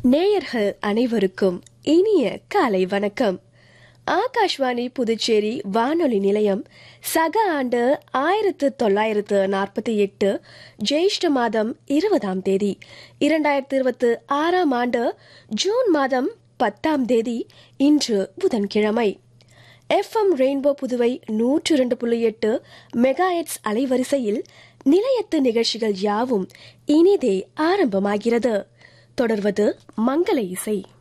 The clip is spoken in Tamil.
நேயர்கள் அனைவருக்கும் இனிய காலை வணக்கம் ஆகாஷ்வாணி புதுச்சேரி வானொலி நிலையம் சக ஆண்டு ஆயிரத்து தொள்ளாயிரத்து நாற்பத்தி எட்டு ஜெயிஷ்ட மாதம் இருபதாம் தேதி இரண்டாயிரத்து இருபத்தி ஆறாம் ஆண்டு ஜூன் மாதம் பத்தாம் தேதி இன்று புதன்கிழமை எஃப்எம் ரெயின்போ புதுவை நூற்று இரண்டு புள்ளி எட்டு மெகாஎட்ஸ் அலைவரிசையில் நிலையத்து நிகழ்ச்சிகள் யாவும் இனிதே ஆரம்பமாகிறது தொடர்வது மங்கள இசை